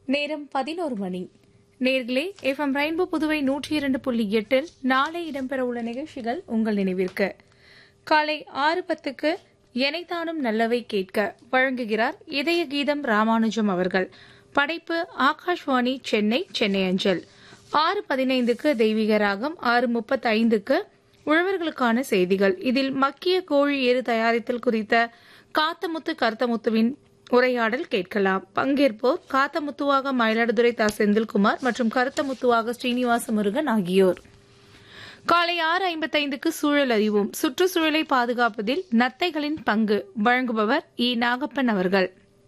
நேரம் பதினோரு மணி நேர்களே எஃப்எம் ரெயின்போ புதுவை நூற்றி இரண்டு புள்ளி எட்டில் நாளை இடம்பெறவுள்ள நிகழ்ச்சிகள் உங்கள் நினைவிற்கு காலை ஆறு பத்துக்கு எனைத்தானும் நல்லவை கேட்க வழங்குகிறார் இதய கீதம் ராமானுஜம் அவர்கள் படைப்பு ஆகாஷ்வாணி சென்னை சென்னை அஞ்சல் ஆறு பதினைந்துக்கு தெய்வீக ராகம் ஆறு முப்பத்தைந்துக்கு உழவர்களுக்கான செய்திகள் இதில் மக்கிய கோழி எரு தயாரித்தல் குறித்த காத்தமுத்து கருத்தமுத்துவின் உரையாடல் கேட்கலாம் பங்கேற்போர் காத்தமுத்துவாக மயிலாடுதுறை தா செந்தில்குமார் மற்றும் கருத்தமுத்துவாக ஸ்ரீனிவாச முருகன் ஆகியோர் காலை ஆறு ஐம்பத்தைந்துக்கு சூழல் அறிவோம் சுற்றுச்சூழலை பாதுகாப்பதில் நத்தைகளின் பங்கு வழங்குபவர் இ நாகப்பன் அவர்கள்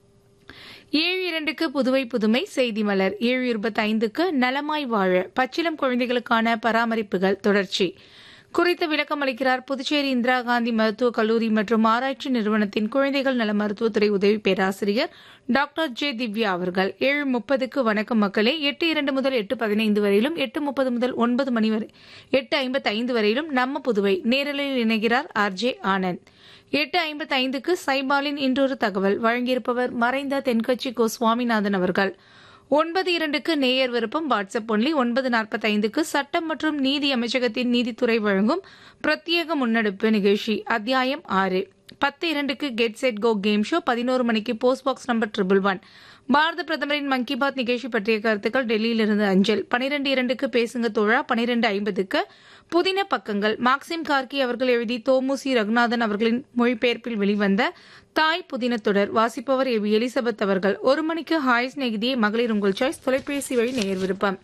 ஏழு இரண்டுக்கு புதுவை புதுமை செய்தி மலர் ஏழு இருபத்தைந்துக்கு நலமாய் வாழ பச்சிலம் குழந்தைகளுக்கான பராமரிப்புகள் தொடர்ச்சி குறித்து விளக்கம் அளிக்கிறார் புதுச்சேரி இந்திரா காந்தி மருத்துவக் கல்லூரி மற்றும் ஆராய்ச்சி நிறுவனத்தின் குழந்தைகள் நல மருத்துவத்துறை உதவி பேராசிரியர் டாக்டர் ஜே திவ்யா அவர்கள் ஏழு முப்பதுக்கு வணக்கம் மக்களே எட்டு இரண்டு முதல் எட்டு பதினைந்து வரையிலும் எட்டு முப்பது முதல் ஒன்பது மணி வரை எட்டு ஐம்பத்தி ஐந்து வரையிலும் நம்ம புதுவை நேரலில் இணைகிறார் ஆர் ஜே ஆனந்த் எட்டு ஐம்பத்தி ஐந்துக்கு சைபாலின் இன்றொரு தகவல் வழங்கியிருப்பவர் மறைந்த தென்கட்சி கோ சுவாமிநாதன் அவர்கள் ஒன்பது இரண்டுக்கு நேயர் விருப்பம் வாட்ஸ்அப் ஒன்லி ஒன்பது நாற்பத்தைந்துக்கு சட்டம் மற்றும் நீதி அமைச்சகத்தின் நீதித்துறை வழங்கும் பிரத்யேக முன்னெடுப்பு நிகழ்ச்சி அத்தியாயம் ஆறு பத்து இரண்டுக்கு get set go game show பதினோரு மணிக்கு post box number triple one Bharata பிரதமரின் மன் கி பாத் நிகழ்ச்சி பற்றிய கருத்துக்கள் டெல்லியிலிருந்து அஞ்சல் பனிரெண்டு இரண்டுக்கு பேசுங்க தோழா பனிரெண்டு ஐம்பதுக்கு புதின பக்கங்கள் மார்க்சிம் கார்கி அவர்கள் எழுதி தோமுசி ரகுநாதன் அவர்களின் மொழிபெயர்ப்பில் வெளிவந்த தாய் புதின தொடர் வாசிப்பவர் எவி எலிசபெத் அவர்கள் ஒரு மணிக்கு ஹாய் ஸ்நேகிதியே மகளிர் உங்கள் சாய்ஸ் தொலைபேசி வழி நேர் விருப்பம்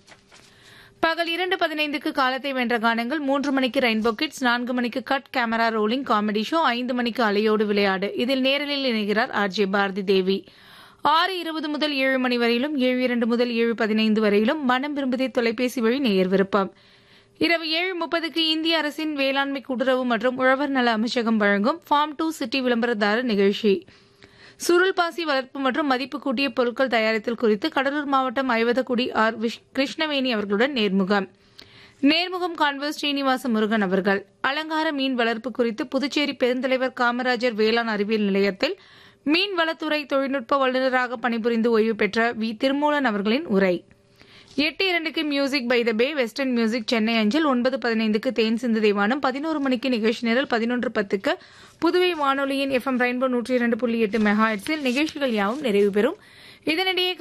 பகல் இரண்டு பதினைந்துக்கு காலத்தை வென்ற கானங்கள் மூன்று மணிக்கு ரெயின்போ கிட்ஸ் நான்கு மணிக்கு cut camera rolling comedy show ஐந்து மணிக்கு அலையோடு விளையாடு இதில் நேரலில் இணைகிறார் ஆர் ஜே பாரதி தேவி ஆறு இருபது முதல் ஏழு மணி வரையிலும் ஏழு இரண்டு முதல் ஏழு பதினைந்து வரையிலும் மனம் விரும்புதே தொலைபேசி வழி நேயர் விருப்பம் இரவு ஏழு முப்பதுக்கு இந்திய அரசின் வேளாண்மை கூட்டுறவு மற்றும் உழவர் நல அமைச்சகம் வழங்கும் ஃபார்ம் டூ சிட்டி விளம்பரதாரர் நிகழ்ச்சி சுருள் பாசி வளர்ப்பு மற்றும் மதிப்பு கூட்டிய பொருட்கள் தயாரித்தல் குறித்து கடலூர் மாவட்டம் ஐவதக்குடி ஆர் கிருஷ்ணவேணி அவர்களுடன் நேர்முகம் நேர்முகம் காண்பர் ஸ்ரீனிவாச முருகன் அவர்கள் அலங்கார மீன் வளர்ப்பு குறித்து புதுச்சேரி பெருந்தலைவர் காமராஜர் வேளாண் அறிவியல் நிலையத்தில் மீன் வளத்துறை தொழில்நுட்ப வல்லுநராக பணிபுரிந்து ஓய்வு பெற்ற வி திருமூலன் அவர்களின் உரை எட்டு இரண்டுக்கு music by the bay western music Chennai அஞ்சல் ஒன்பது பதினைந்துக்கு தேன் சிந்து தேவானம் பதினோரு மணிக்கு நிகழ்ச்சி நிரல் பதினொன்று பத்துக்கு புதுவை வானொலியின் எஃப்எம் ரெயின்போ நூற்றி இரண்டு புள்ளி எட்டு மெகா நிகழ்ச்சிகள் யாவும் நிறைவு பெறும் இதனிடையே